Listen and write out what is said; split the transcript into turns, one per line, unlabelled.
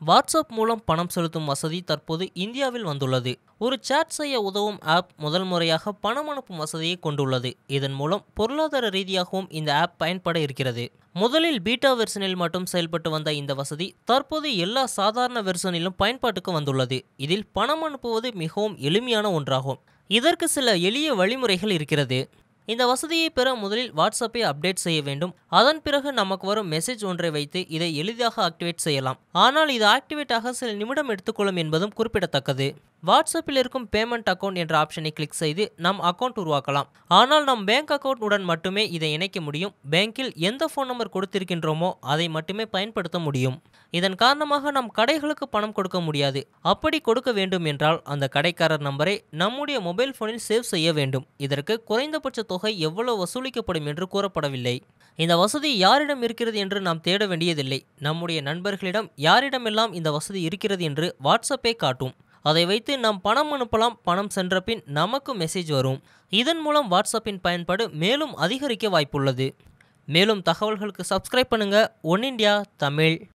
WhatsApp மூலம் பணம் செலுத்தும் வசதி தற்போது இந்தியாவில் வந்துள்ளது ஒரு சேட் செய்ய உதவும் ஆப் முதல் முறையாக பணம் அனுப்பும் வசதியை கொண்டுள்ளது இதன் மூலம் பொருளாதார ரீதியாகவும் இந்த ஆப் பயன்பட இருக்கிறது முதலில் பீட்டா வெர்ஷனில் மட்டும் செயல்பட்டு வந்த இந்த வசதி தற்போது எல்லா சாதாரண வெர்ஷனிலும் பயன்பாட்டுக்கு வந்துள்ளது இதில் பணம் அனுப்புவது மிகவும் எளிமையான ஒன்றாகும் இதற்கு சில எளிய வழிமுறைகள் இருக்கிறது இந்த வசதியை பெற முதலில் வாட்ஸ்அப்பை அப்டேட் செய்ய வேண்டும் அதன் பிறகு நமக்கு வரும் மெசேஜ் ஒன்றை வைத்து இதை எளிதாக ஆக்டிவேட் செய்யலாம் ஆனால் இது ஆக்டிவேட் ஆக சில நிமிடம் எடுத்துக்கொள்ளும் என்பதும் குறிப்பிடத்தக்கது வாட்ஸ்அப்பில் இருக்கும் பேமெண்ட் அக்கவுண்ட் என்ற ஆப்ஷனை கிளிக் செய்து நம் அக்கவுண்ட் உருவாக்கலாம் ஆனால் நம் பேங்க் அக்கவுண்ட் உடன் மட்டுமே இதை இணைக்க முடியும் பேங்கில் எந்த ஃபோன் நம்பர் கொடுத்திருக்கின்றோமோ அதை மட்டுமே பயன்படுத்த முடியும் இதன் காரணமாக நம் கடைகளுக்கு பணம் கொடுக்க முடியாது அப்படி கொடுக்க வேண்டும் என்றால் அந்த கடைக்காரர் நம்பரை நம்முடைய மொபைல் போனில் சேவ் செய்ய வேண்டும் இதற்கு குறைந்தபட்ச தொகை எவ்வளவு வசூலிக்கப்படும் என்று கூறப்படவில்லை இந்த வசதி யாரிடம் இருக்கிறது என்று நாம் தேட வேண்டியதில்லை நம்முடைய நண்பர்களிடம் யாரிடமெல்லாம் இந்த வசதி இருக்கிறது என்று வாட்ஸ்அப்பே காட்டும் அதை வைத்து நாம் பணம் அனுப்பலாம் பணம் சென்ற பின் நமக்கு மெசேஜ் வரும் இதன் மூலம் வாட்ஸ்அப்பின் பயன்பாடு மேலும் அதிகரிக்க வாய்ப்புள்ளது மேலும் தகவல்களுக்கு சப்ஸ்கிரைப் பண்ணுங்க ஒன் இண்டியா தமிழ்